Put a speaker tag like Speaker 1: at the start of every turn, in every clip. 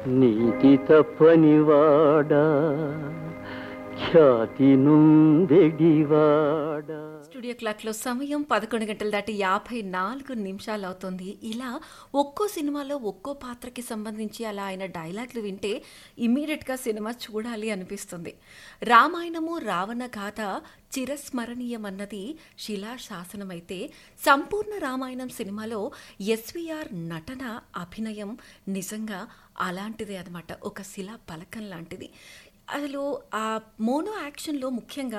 Speaker 1: నీతి తప్పనివాడా ఖ్యాతి నుందెడివాడా
Speaker 2: స్టూడియో క్లాక్లో సమయం పదకొండు గంటలు దాటి యాభై నాలుగు నిమిషాలు అవుతుంది ఇలా ఒక్కో సినిమాలో ఒక్కో పాత్రకి సంబంధించి అలా ఆయన డైలాగులు వింటే ఇమ్మీడియట్గా సినిమా చూడాలి అనిపిస్తుంది రామాయణము రావణ గాథ చిరస్మరణీయమన్నది శిలాశాసనమైతే సంపూర్ణ రామాయణం సినిమాలో ఎస్విఆర్ నటన అభినయం నిజంగా అలాంటిదే అనమాట ఒక శిలా పలకం లాంటిది అసలు ఆ మోనో యాక్షన్లో ముఖ్యంగా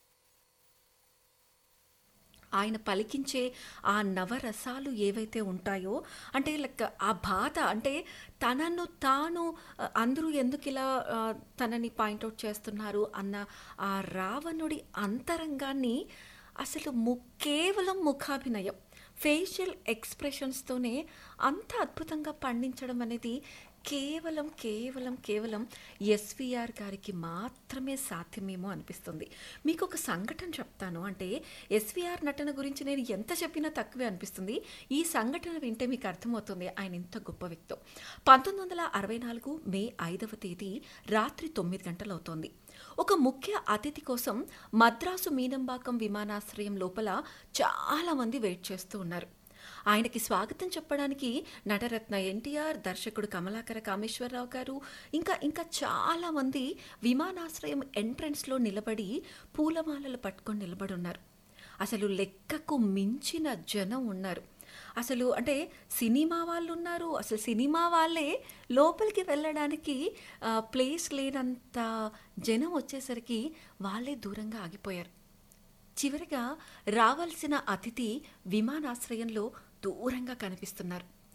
Speaker 2: ఆయన పలికించే ఆ నవరసాలు ఏవైతే ఉంటాయో అంటే లైక్ ఆ బాధ అంటే తనను తాను ఆ, అందరూ ఎందుకు ఇలా ఆ, తనని పాయింట్అవుట్ చేస్తున్నారు అన్న ఆ రావణుడి అంతరంగాన్ని అసలు ము కేవలం ముఖాభినయం ఫేషియల్ ఎక్స్ప్రెషన్స్తోనే అంత అద్భుతంగా పండించడం అనేది కేవలం కేవలం కేవలం ఎస్విఆర్ గారికి మాత్రమే సాధ్యమేమో అనిపిస్తుంది మీకు ఒక సంఘటన చెప్తాను అంటే ఎస్విఆర్ నటన గురించి నేను ఎంత చెప్పినా తక్కువే అనిపిస్తుంది ఈ సంఘటన వింటే మీకు అర్థమవుతుంది ఆయన ఎంత గొప్ప వ్యక్తో పంతొమ్మిది వందల అరవై నాలుగు మే ఐదవ తేదీ రాత్రి తొమ్మిది గంటలు అవుతోంది ఒక ముఖ్య అతిథి కోసం మద్రాసు మీనంబాకం విమానాశ్రయం లోపల చాలా మంది వెయిట్ చేస్తూ ఉన్నారు ఆయనకి స్వాగతం చెప్పడానికి నటరత్న ఎన్టీఆర్ దర్శకుడు కమలాకర కామేశ్వరరావు గారు ఇంకా ఇంకా చాలా మంది విమానాశ్రయం ఎంట్రన్స్లో నిలబడి పూలమాలలు పట్టుకొని నిలబడి ఉన్నారు అసలు లెక్కకు మించిన జనం ఉన్నారు అసలు అంటే సినిమా వాళ్ళు ఉన్నారు అసలు సినిమా వాళ్ళే లోపలికి వెళ్ళడానికి ఆ, ప్లేస్ లేనంత జనం వచ్చేసరికి వాళ్ళే దూరంగా ఆగిపోయారు చివరిగా రావాల్సిన అతిథి విమానాశ్రయంలో దూరంగా కనిపిస్తున్నారు